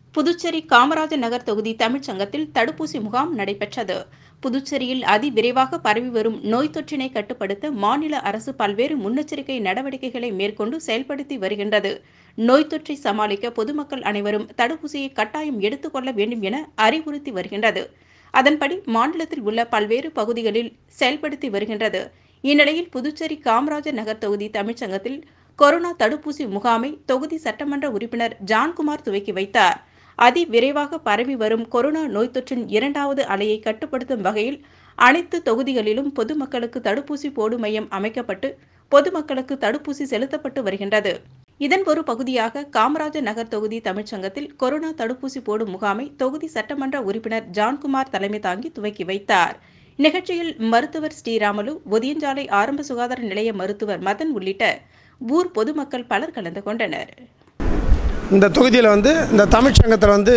புதுச்சேரி காமராஜர் நகர் தொகுதி தமிழ்ச்சங்கத்தில் தடுப்பூசி முகாம் நடைபெற்றது புதுச்சேரியில் அதிவிரைவாக பரவி வரும் நோய் தொற்றினை கட்டுப்படுத்த மாநில அரசு பல்வேறு முன்னெச்சரிக்கை நடவடிக்கைகளை மேற்கொண்டு செயல்படுத்தி வருகின்றது நோய் தொற்றை சமாளிக்க பொதுமக்கள் அனைவரும் தடுப்பூசியை கட்டாயம் எடுத்துக் கொள்ள வேண்டும் என அறிவுறுத்தி வருகின்றது அதன்படி மாநிலத்தில் உள்ள பல்வேறு பகுதிகளில் செயல்படுத்தி வருகின்றது இந்நிலையில் புதுச்சேரி காமராஜர் நகர் தொகுதி தமிழ்ச்சங்கத்தில் கொரோனா தடுப்பூசி முகாமை தொகுதி சட்டமன்ற உறுப்பினர் ஜான்குமார் துவக்கி வைத்தார் அதிவிரைவாக பரவி வரும் கொரோனா நோய் தொற்றின் இரண்டாவது அலையை கட்டுப்படுத்தும் வகையில் அனைத்து தொகுதிகளிலும் பொதுமக்களுக்கு தடுப்பூசி போடும் மையம் அமைக்கப்பட்டு பொதுமக்களுக்கு தடுப்பூசி செலுத்தப்பட்டு வருகின்றது இதன் ஒரு பகுதியாக காமராஜர் நகர் தொகுதி தமிழ்ச்சங்கத்தில் கொரோனா தடுப்பூசி போடும் முகாமை தொகுதி சட்டமன்ற உறுப்பினர் ஜான்குமார் தலைமை தாங்கி துவக்கி வைத்தார் நிகழ்ச்சியில் மருத்துவர் ஸ்ரீராமலு ஒதியஞ்சாலை ஆரம்ப சுகாதார நிலைய மருத்துவர் மதன் உள்ளிட்ட ஊர் பொதுமக்கள் பலர் கலந்து கொண்டனர் இந்த தொகுதியில் வந்து இந்த தமிழ்ச்சங்கத்தில் வந்து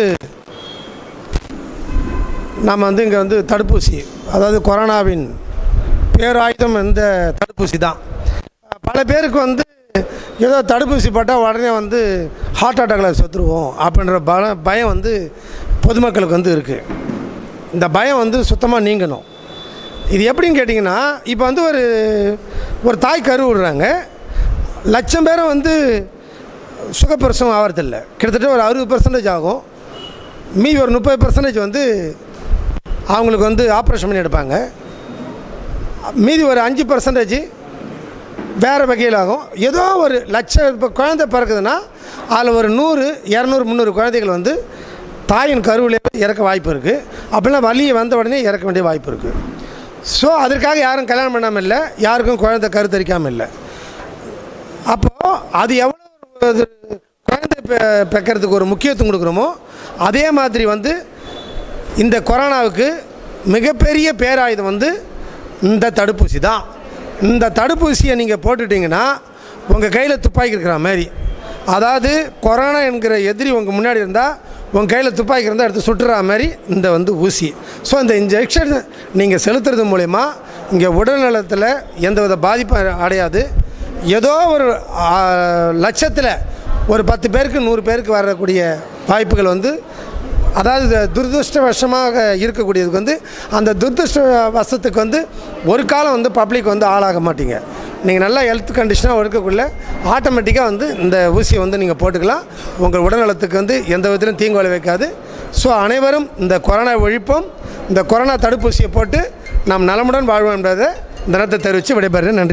நாம் வந்து இங்கே வந்து தடுப்பூசி அதாவது கொரோனாவின் பேராயுதம் இந்த தடுப்பூசி தான் பல பேருக்கு வந்து ஏதோ தடுப்பூசி போட்டால் உடனே வந்து ஹார்ட் அட்டாக்கில் செத்துருவோம் அப்படின்ற பல பயம் வந்து பொதுமக்களுக்கு வந்து இருக்குது இந்த பயம் வந்து சுத்தமாக நீங்கணும் இது எப்படின்னு கேட்டிங்கன்னா இப்போ வந்து ஒரு ஒரு தாய் கரு விடுறாங்க லட்சம் பேரும் வந்து சுகப்பிரசவம் ஆகிறதில்ல கிட்டத்தட்ட ஒரு அறுபது பர்சன்டேஜ் ஆகும் மீதி ஒரு முப்பது பர்சன்டேஜ் வந்து அவங்களுக்கு வந்து ஆப்ரேஷன் பண்ணி எடுப்பாங்க மீதி ஒரு அஞ்சு பர்சன்டேஜ் வேறு வகையில் ஆகும் ஏதோ ஒரு லட்சம் இப்போ குழந்தை பிறக்குதுன்னா அதில் ஒரு நூறு இரநூறு முந்நூறு குழந்தைகள் வந்து தாயின் கருவிலே இறக்க வாய்ப்பு இருக்குது அப்படிலாம் வலி வந்த உடனே இறக்க வேண்டிய வாய்ப்பு இருக்குது ஸோ அதற்காக யாரும் கல்யாணம் பண்ணாமல் இல்லை யாருக்கும் குழந்தை கருத்தரிக்காமல் இல்லை அப்போது அது எவ்வளோ ஒரு குழந்தை பெ பெக்கிறதுக்கு ஒரு முக்கியத்துவம் கொடுக்குறோமோ அதே மாதிரி வந்து இந்த கொரோனாவுக்கு மிகப்பெரிய பேராயுதம் வந்து இந்த தடுப்பூசி தான் இந்த தடுப்பூசியை நீங்கள் போட்டுட்டிங்கன்னா உங்கள் கையில் துப்பாக்கி இருக்கிற மாதிரி அதாவது கொரோனா என்கிற எதிரி உங்கள் முன்னாடி இருந்தால் உங்கள் கையில் துப்பாக்கி இருந்தால் எடுத்து சுட்டுற மாதிரி இந்த வந்து ஊசி ஸோ இந்த இன்ஜெக்ஷன் நீங்கள் செலுத்துறது மூலயமா இங்கே உடல்நலத்தில் எந்தவித பாதிப்பும் அடையாது ஏதோ ஒரு ஆ, லட்சத்தில் ஒரு பத்து பேருக்கு நூறு பேருக்கு வரக்கூடிய வாய்ப்புகள் வந்து அதாவது இது துரதிருஷ்டவசமாக இருக்கக்கூடியதுக்கு வந்து அந்த துரதிருஷ்ட வசத்துக்கு வந்து ஒரு காலம் வந்து பப்ளிக் வந்து ஆளாக மாட்டீங்க நீங்கள் நல்லா ஹெல்த் கண்டிஷனாக இருக்கக்குள்ள ஆட்டோமேட்டிக்காக வந்து இந்த ஊசியை வந்து நீங்கள் போட்டுக்கலாம் உங்கள் உடல்நலத்துக்கு வந்து எந்த விதத்திலும் தீங்கு விளைவிக்காது ஸோ அனைவரும் இந்த கொரோனா ஒழிப்போம் இந்த கொரோனா தடுப்பூசியை போட்டு நாம் நலமுடன் வாழ்வோம் என்பதை இந்த நேரத்தை தெரிவித்து விடைபெறுகிறேன் நன்றி